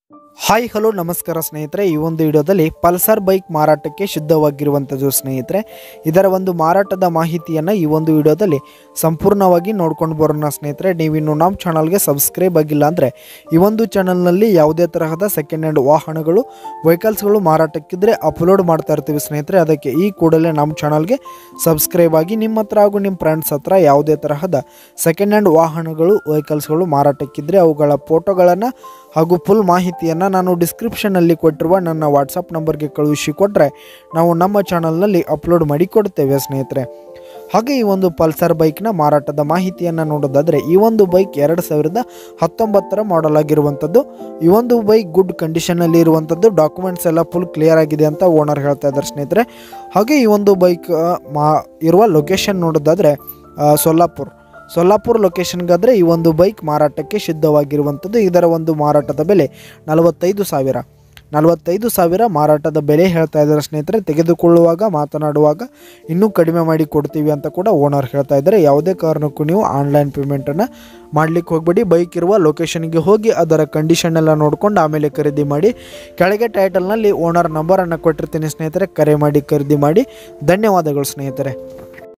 hi hello ನಮಸ್ಕಾರ ಸ್ನೇಹಿತರೆ ಈ ಒಂದು ವಿಡಿಯೋದಲ್ಲಿ ಪಲ್ಸರ್ ಬೈಕ್ ಮಾರಾಟಕ್ಕೆ ಸಿದ್ಧವಾಗಿರುವಂಥದ್ದು ಸ್ನೇಹಿತರೆ ಇದರ ಒಂದು ಮಾರಾಟದ ಮಾಹಿತಿಯನ್ನು ಈ ಒಂದು ವಿಡಿಯೋದಲ್ಲಿ ಸಂಪೂರ್ಣವಾಗಿ ನೋಡ್ಕೊಂಡು ಬರೋಣ ಸ್ನೇಹಿತರೆ ನೀವಿನ್ನು ನಮ್ಮ ಚಾನಲ್ಗೆ ಸಬ್ಸ್ಕ್ರೈಬ್ ಆಗಿಲ್ಲ ಅಂದರೆ ಈ ಒಂದು ಚಾನಲ್ನಲ್ಲಿ ಯಾವುದೇ ತರಹದ ಸೆಕೆಂಡ್ ಹ್ಯಾಂಡ್ ವಾಹನಗಳು ವೆಹಿಕಲ್ಸ್ಗಳು ಮಾರಾಟಕ್ಕಿದ್ರೆ ಅಪ್ಲೋಡ್ ಮಾಡ್ತಾ ಇರ್ತೀವಿ ಸ್ನೇಹಿತರೆ ಅದಕ್ಕೆ ಈ ಕೂಡಲೇ ನಮ್ಮ ಚಾನಲ್ಗೆ ಸಬ್ಸ್ಕ್ರೈಬ್ ಆಗಿ ನಿಮ್ಮ ಹತ್ರ ಹಾಗೂ ನಿಮ್ಮ ಫ್ರೆಂಡ್ಸ್ ಹತ್ರ ಯಾವುದೇ ತರಹದ ಸೆಕೆಂಡ್ ಹ್ಯಾಂಡ್ ವಾಹನಗಳು ವೆಹಿಕಲ್ಸ್ಗಳು ಮಾರಾಟಕ್ಕಿದ್ರೆ ಅವುಗಳ ಫೋಟೋಗಳನ್ನು ಹಾಗೂ ಫುಲ್ ಮಾಹಿತಿಯನ್ನು ನಾನು ಡಿಸ್ಕ್ರಿಪ್ಷನಲ್ಲಿ ಕೊಟ್ಟಿರುವ ನನ್ನ ವಾಟ್ಸಪ್ ನಂಬರ್ಗೆ ಕಳುಹಿಸಿ ಕೊಟ್ಟರೆ ನಾವು ನಮ್ಮ ಚಾನಲ್ನಲ್ಲಿ ಅಪ್ಲೋಡ್ ಮಾಡಿ ಕೊಡ್ತೇವೆ ಸ್ನೇಹಿತರೆ ಹಾಗೆ ಈ ಒಂದು ಪಲ್ಸರ್ ಬೈಕ್ನ ಮಾರಾಟದ ಮಾಹಿತಿಯನ್ನು ನೋಡೋದಾದರೆ ಈ ಒಂದು ಬೈಕ್ ಎರಡು ಸಾವಿರದ ಹತ್ತೊಂಬತ್ತರ ಮಾಡಲ್ ಆಗಿರುವಂಥದ್ದು ಈ ಒಂದು ಬೈಕ್ ಗುಡ್ ಕಂಡೀಷನಲ್ಲಿ ಇರುವಂಥದ್ದು ಡಾಕ್ಯುಮೆಂಟ್ಸ್ ಎಲ್ಲ ಫುಲ್ ಕ್ಲಿಯರ್ ಆಗಿದೆ ಅಂತ ಓನರ್ ಹೇಳ್ತಾ ಇದ್ದಾರೆ ಸ್ನೇಹಿತರೆ ಹಾಗೆ ಈ ಒಂದು ಬೈಕ್ ಮಾ ಇರುವ ಲೊಕೇಶನ್ ನೋಡೋದಾದರೆ ಆ, ಸೊಲ್ಲಾಪುರ್ ಸೊಲ್ಲಾಪುರ ಲೊಕೇಶನ್ಗಾದರೆ ಈ ಒಂದು ಬೈಕ್ ಮಾರಾಟಕ್ಕೆ ಸಿದ್ಧವಾಗಿರುವಂಥದ್ದು ಇದರ ಒಂದು ಮಾರಾಟದ ಬೆಲೆ ನಲವತ್ತೈದು ಸಾವಿರ ನಲವತ್ತೈದು ಸಾವಿರ ಮಾರಾಟದ ಬೆಲೆ ಹೇಳ್ತಾ ಇದ್ದಾರೆ ಸ್ನೇಹಿತರೆ ತೆಗೆದುಕೊಳ್ಳುವಾಗ ಮಾತನಾಡುವಾಗ ಇನ್ನೂ ಕಡಿಮೆ ಮಾಡಿ ಕೊಡ್ತೀವಿ ಅಂತ ಕೂಡ ಓನರ್ ಹೇಳ್ತಾ ಇದ್ದಾರೆ ಯಾವುದೇ ಕಾರಣಕ್ಕೂ ನೀವು ಆನ್ಲೈನ್ ಪೇಮೆಂಟನ್ನು ಮಾಡಲಿಕ್ಕೆ ಹೋಗಬೇಡಿ ಬೈಕ್ ಇರುವ ಲೊಕೇಶನ್ಗೆ ಹೋಗಿ ಅದರ ಕಂಡೀಷನ್ ಎಲ್ಲ ನೋಡ್ಕೊಂಡು ಆಮೇಲೆ ಖರೀದಿ ಮಾಡಿ ಕೆಳಗೆ ಟೈಟಲ್ನಲ್ಲಿ ಓನರ್ ನಂಬರನ್ನು ಕೊಟ್ಟಿರ್ತೀನಿ ಸ್ನೇಹಿತರೆ ಕರೆ ಮಾಡಿ ಖರೀದಿ ಮಾಡಿ ಧನ್ಯವಾದಗಳು ಸ್ನೇಹಿತರೆ